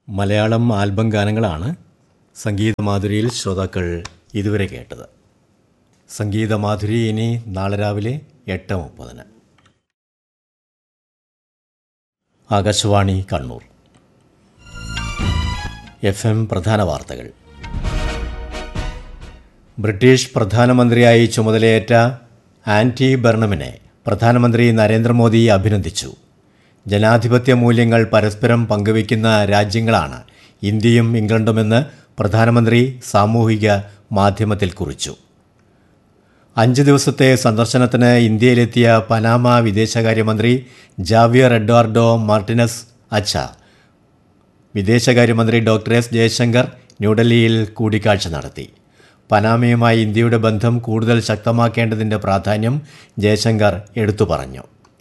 Malayalam album ഗാനങ്ങളാണ് സംഗീതമാധുരിയിൽ ശ്രോതാക്കൾ ഇതുവരെ കേട്ടത് സംഗീതമാധുരി ഇനി നാളെ രാവിലെ എട്ട് മുപ്പതിന് ആകാശവാണി കണ്ണൂർ എഫ് എം പ്രധാന വാർത്തകൾ ബ്രിട്ടീഷ് പ്രധാനമന്ത്രിയായി ചുമതലയേറ്റ ആൻറ്റി ബർണമിനെ പ്രധാനമന്ത്രി നരേന്ദ്രമോദി അഭിനന്ദിച്ചു ജനാധിപത്യ മൂല്യങ്ങൾ പരസ്പരം പങ്കുവയ്ക്കുന്ന രാജ്യങ്ങളാണ് ഇന്ത്യയും ഇംഗ്ലണ്ടുമെന്ന് പ്രധാനമന്ത്രി സാമൂഹിക മാധ്യമത്തിൽ കുറിച്ചു അഞ്ച് ദിവസത്തെ സന്ദർശനത്തിന് ഇന്ത്യയിലെത്തിയ പനാമ വിദേശകാര്യമന്ത്രി ജാവിയർ എഡ്വാർഡോ മാർട്ടിനസ് അച്ച വിദേശകാര്യമന്ത്രി ഡോക്ടർ എസ് ജയശങ്കർ ന്യൂഡൽഹിയിൽ കൂടിക്കാഴ്ച നടത്തി പനാമയുമായി ഇന്ത്യയുടെ ബന്ധം കൂടുതൽ ശക്തമാക്കേണ്ടതിൻ്റെ പ്രാധാന്യം ജയശങ്കർ എടുത്തു പറഞ്ഞു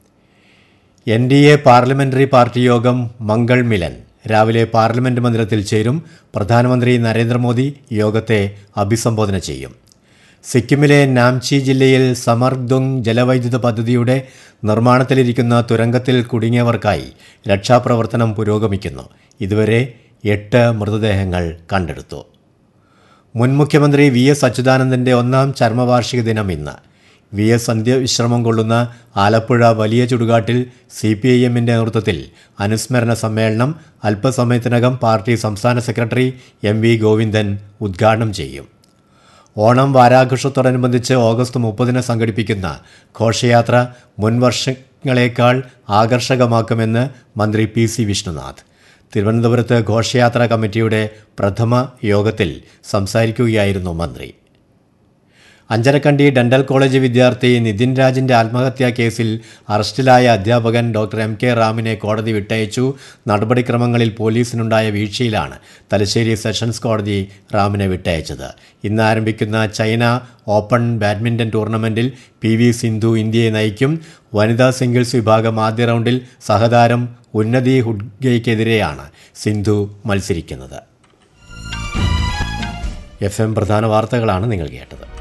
N D A parliamentary party യോഗം മംഗൾ മിലൻ രാവിലെ പാർലമെന്റ് മന്ദിരത്തിൽ ചേരും പ്രധാനമന്ത്രി നരേന്ദ്രമോദി യോഗത്തെ അഭിസംബോധന ചെയ്യും സിക്കിമിലെ നാംചി ജില്ലയിൽ സമർദുങ് ജലവൈദ്യുത പദ്ധതിയുടെ നിർമ്മാണത്തിലിരിക്കുന്ന തുരങ്കത്തിൽ കുടുങ്ങിയവർക്കായി രക്ഷാപ്രവർത്തനം പുരോഗമിക്കുന്നു ഇതുവരെ എട്ട് മൃതദേഹങ്ങൾ കണ്ടെടുത്തു മുൻ മുഖ്യമന്ത്രി വി എസ് അച്യുതാനന്ദൻ്റെ ഒന്നാം ചരമവാർഷിക ദിനം ഇന്ന് വി എസ് അന്ത്യവിശ്രമം കൊള്ളുന്ന ആലപ്പുഴ വലിയ ചുടുകാട്ടിൽ സി പി ഐ എമ്മിൻ്റെ നേതൃത്വത്തിൽ അനുസ്മരണ സമ്മേളനം അല്പസമയത്തിനകം പാർട്ടി സംസ്ഥാന സെക്രട്ടറി എം വി ഗോവിന്ദൻ ഉദ്ഘാടനം ചെയ്യും ഓണം വാരാഘോഷത്തോടനുബന്ധിച്ച് ഓഗസ്റ്റ് മുപ്പതിന് സംഘടിപ്പിക്കുന്ന ഘോഷയാത്ര മുൻ വർഷങ്ങളേക്കാൾ ആകർഷകമാക്കുമെന്ന് മന്ത്രി പി സി വിഷ്ണുനാഥ് തിരുവനന്തപുരത്ത് ഘോഷയാത്രാ കമ്മിറ്റിയുടെ പ്രഥമ യോഗത്തിൽ സംസാരിക്കുകയായിരുന്നു മന്ത്രി അഞ്ചരക്കണ്ടി ഡെന്റൽ കോളേജ് വിദ്യാർത്ഥി നിതിൻ രാജിന്റെ ആത്മഹത്യാ കേസിൽ അറസ്റ്റിലായ അധ്യാപകൻ ഡോക്ടർ എം കെ റാമിനെ കോടതി വിട്ടയച്ചു നടപടിക്രമങ്ങളിൽ പോലീസിനുണ്ടായ വീഴ്ചയിലാണ് തലശ്ശേരി സെഷൻസ് കോടതി റാമിനെ വിട്ടയച്ചത് ഇന്ന് ആരംഭിക്കുന്ന ചൈന ഓപ്പൺ ബാഡ്മിന്റൺ ടൂർണമെന്റിൽ പി വി സിന്ധു ഇന്ത്യയെ നയിക്കും വനിതാ സിംഗിൾസ് വിഭാഗം ആദ്യ റൗണ്ടിൽ സഹതാരം ഉന്നതി ഹുഡ്ഗയ്ക്കെതിരെയാണ് സിന്ധു മത്സരിക്കുന്നത് എഫ് എം പ്രധാന വാർത്തകളാണ് നിങ്ങൾ കേട്ടത്